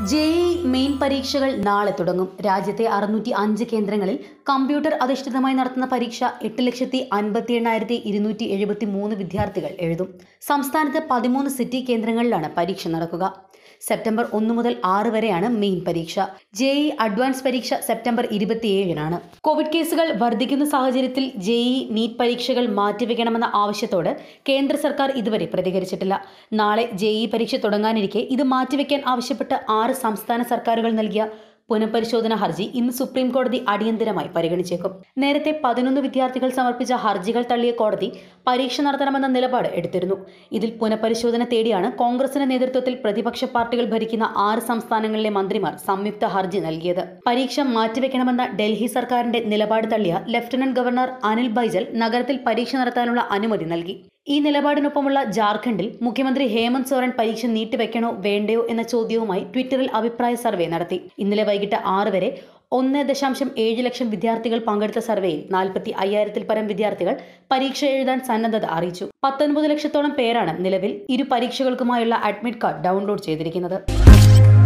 JEE main പരീക്ഷകൾ നാളെ തുടങ്ങും രാജ്യത്തെ അറുന്നൂറ്റി അഞ്ച് കേന്ദ്രങ്ങളിൽ കമ്പ്യൂട്ടർ അധിഷ്ഠിതമായി നടത്തുന്ന പരീക്ഷ എട്ട് ലക്ഷത്തി അൻപത്തി എണ്ണായിരത്തി ഇരുന്നൂറ്റി എഴുപത്തി മൂന്ന് വിദ്യാർത്ഥികൾ എഴുതും സംസ്ഥാനത്ത് പതിമൂന്ന് സിറ്റി കേന്ദ്രങ്ങളിലാണ് പരീക്ഷ നടക്കുക സെപ്റ്റംബർ ഒന്ന് മുതൽ ആറ് വരെയാണ് മെയിൻ പരീക്ഷ ജെഇ അഡ്വാൻസ് പരീക്ഷ സെപ്റ്റംബർ ഇരുപത്തിയേഴിനാണ് കോവിഡ് കേസുകൾ വർദ്ധിക്കുന്ന സാഹചര്യത്തിൽ ജെഇ നീറ്റ് പരീക്ഷകൾ മാറ്റിവെക്കണമെന്ന ആവശ്യത്തോട് കേന്ദ്ര സർക്കാർ ഇതുവരെ പ്രതികരിച്ചിട്ടില്ല നാളെ ജെഇ പരീക്ഷ തുടങ്ങാനിരിക്കെ ഇത് മാറ്റിവെക്കാൻ ആവശ്യപ്പെട്ട് ആറ് സംസ്ഥാന സർക്കാരുകൾ നൽകിയ പുനഃപരിശോധന ഹർജി ഇന്ന് സുപ്രീം കോടതി അടിയന്തരമായി പരിഗണിച്ചേക്കും നേരത്തെ പതിനൊന്ന് വിദ്യാർത്ഥികൾ സമർപ്പിച്ച ഹർജികൾ തള്ളിയ കോടതി പരീക്ഷ നടത്തണമെന്ന നിലപാട് എടുത്തിരുന്നു ഇതിൽ പുനഃപരിശോധന തേടിയാണ് കോൺഗ്രസിന്റെ നേതൃത്വത്തിൽ പ്രതിപക്ഷ പാർട്ടികൾ ഭരിക്കുന്ന ആറ് സംസ്ഥാനങ്ങളിലെ മന്ത്രിമാർ സംയുക്ത ഹർജി നൽകിയത് പരീക്ഷ മാറ്റിവെക്കണമെന്ന ഡൽഹി സർക്കാരിന്റെ നിലപാട് തള്ളിയ ലഫ്റ്റനന്റ് ഗവർണർ അനിൽ ബൈജൽ നഗരത്തിൽ പരീക്ഷ നടത്താനുള്ള അനുമതി നൽകി ഈ നിലപാടിനൊപ്പമുള്ള ജാർഖണ്ഡിൽ മുഖ്യമന്ത്രി ഹേമന്ത് സോറൻ പരീക്ഷ നീട്ടിവെക്കണോ വേണ്ടയോ എന്ന ചോദ്യവുമായി ട്വിറ്ററിൽ അഭിപ്രായ സർവേ നടത്തി ഇന്നലെ വൈകിട്ട് ആറ് വരെ ഒന്ന് ദശാംശം ഏഴ് ലക്ഷം വിദ്യാർത്ഥികൾ പങ്കെടുത്ത സർവേയിൽ നാൽപ്പത്തി അയ്യായിരത്തിൽ പരം വിദ്യാർത്ഥികൾ പരീക്ഷ എഴുതാൻ സന്നദ്ധത അറിയിച്ചു പത്തൊൻപത് ലക്ഷത്തോളം പേരാണ് നിലവിൽ ഇരു പരീക്ഷകൾക്കുമായുള്ള അഡ്മിറ്റ് കാർഡ് ഡൗൺലോഡ് ചെയ്തിരിക്കുന്നത്